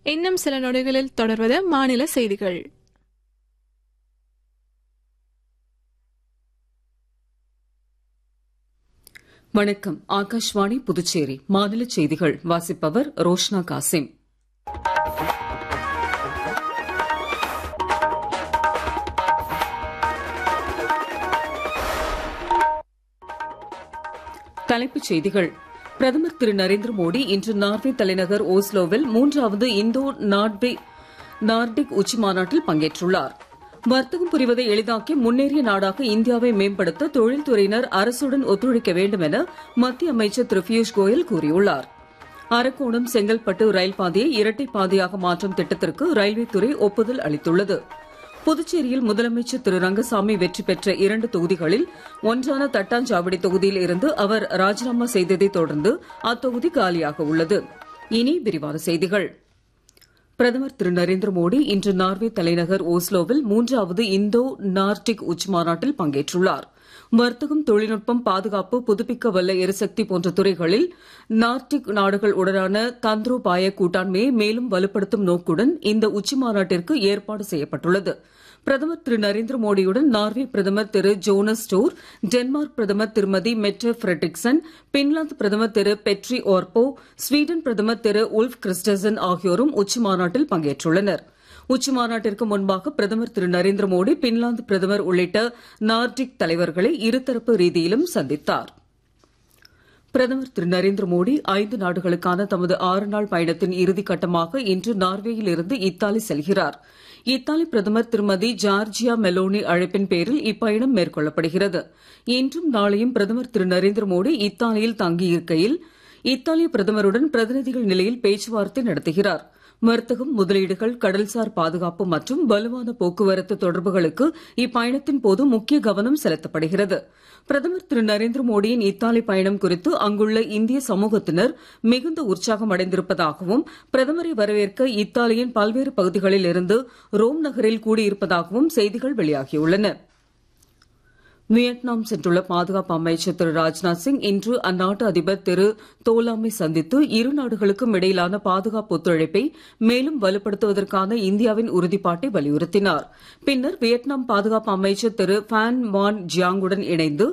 இன்னும் சில நொடிகளில் தொடர்வது மாநில செய்திகள் வணக்கம் ஆகாஷ்வாணி புதுச்சேரி மாநில செய்திகள் வாசிப்பவர் ரோஷ்னா காசிம் தலைப்புச் செய்திகள் பிரதமர் திரு நரேந்திர மோடி இன்று நார்வே தலைநகர் ஓஸ்லோவில் மூன்றாவது இந்தோ நார்வே நார்டிக் உச்சி மாநாட்டில் பங்கேற்றுள்ளார் வர்த்தகம் புரிவதை எளிதாக்கி முன்னேறிய நாடாக இந்தியாவை மேம்படுத்த தொழில்துறையினர் அரசுடன் ஒத்துழைக்க வேண்டும் என மத்திய அமைச்சர் திரு பியூஷ் கோயல் கூறியுள்ளார் அரக்கோணம் செங்கல்பட்டு ரயில் பாதையை இரட்டை பாதையாக மாற்றும் திட்டத்திற்கு ரயில்வே துறை ஒப்புதல் அளித்துள்ளது புதுச்சேரியில் முதலமைச்சர் திரு ரங்கசாமி வெற்றி பெற்ற இரண்டு தொகுதிகளில் ஒன்றான தட்டாஞ்சாவடி தொகுதியில் இருந்து அவர் ராஜினாமா செய்ததைத் தொடர்ந்து அத்தொகுதி காலியாக உள்ளது இனி விரிவான செய்திகள் பிரதமர் திரு நரேந்திர மோடி இன்று நார்வே தலைநகர் ஓஸ்லோவில் மூன்றாவது இந்தோ நார்டிக் உச்சி மாநாட்டில் பங்கேற்றுள்ளார் வர்த்தகம் தொழில்நுட்பம் பாதுகாப்பு புதுப்பிக்க வல்ல எரிசக்தி போன்ற துறைகளில் நார்டிக் நாடுகள் உடனான தந்திரோபாய கூட்டாண்மையை மேலும் வலுப்படுத்தும் நோக்குடன் இந்த உச்சி மாநாட்டிற்கு ஏற்பாடு செய்யப்பட்டுள்ளது பிரதமர் திரு நரேந்திர மோடியுடன் நார்வே பிரதமர் திரு ஜோனஸ் ஸ்டோர் டென்மார்க் பிரதமர் திருமதி மெட்ரே ஃபிரெட்ரிக்சன் பின்லாந்து பிரதமர் திரு பெட்ரி ஓர்போ ஸ்வீடன் பிரதமர் திரு உல்ஃப் கிறிஸ்டசன் ஆகியோரும் உச்சி மாநாட்டில் பங்கேற்றுள்ளனர் உச்சி மாநாட்டிற்கு முன்பாக பிரதமர் திரு நரேந்திர மோடி பின்லாந்து பிரதமர் உள்ளிட்ட நார்டிக் தலைவர்களை இருதரப்பு ரீதியிலும் சந்தித்தார் பிரதமர் திரு நரேந்திர மோடி ஐந்து நாடுகளுக்கான தமது ஆறு நாள் பயணத்தின் இறுதிக் கட்டமாக இன்று நார்வேயில் இருந்து இத்தாலி செல்கிறார் இத்தாலி பிரதமர் திருமதி ஜார்ஜியா மெலோனி அழைப்பின் பேரில் இப்பயணம் மேற்கொள்ளப்படுகிறது இன்றும் நாளையும் பிரதமர் திரு நரேந்திர மோடி இத்தாலியில் தங்கியிருக்கையில் இத்தாலிய பிரதமருடன் பிரதிநிதிகள் நிலையில் பேச்சுவார்த்தை நடத்துகிறார் வர்த்தகம் முதலீடுகள் கடல்சார் பாதுகாப்பு மற்றும் வலுவான போக்குவரத்து தொடர்புகளுக்கு இப்பயணத்தின் போது முக்கிய கவனம் செலுத்தப்படுகிறது பிரதமர் திரு நரேந்திர மோடியின் இத்தாலி பயணம் குறித்து அங்குள்ள இந்திய சமூகத்தினர் மிகுந்த உற்சாகம் அடைந்திருப்பதாகவும் பிரதமரை வரவேற்க இத்தாலியின் பல்வேறு பகுதிகளில் இருந்து ரோம் நகரில் கூடியிருப்பதாகவும் செய்திகள் வெளியாகியுள்ளன வியட்நாம் சென்றுள்ள பாதுகாப்பு அமைச்சர் திரு ராஜ்நாத் சிங் இன்று அந்நாட்டு அதிபர் திரு தோலாமை சந்தித்து இரு நாடுகளுக்கும் இடையிலான பாதுகாப்பு ஒத்துழைப்பை மேலும் வலுப்படுத்துவதற்கான இந்தியாவின் உறுதிப்பாட்டை வலியுறுத்தினார் பின்னர் வியட்நாம் பாதுகாப்பு அமைச்சர் திரு ஃபேன் வான் ஜியாங்குடன் இணைந்து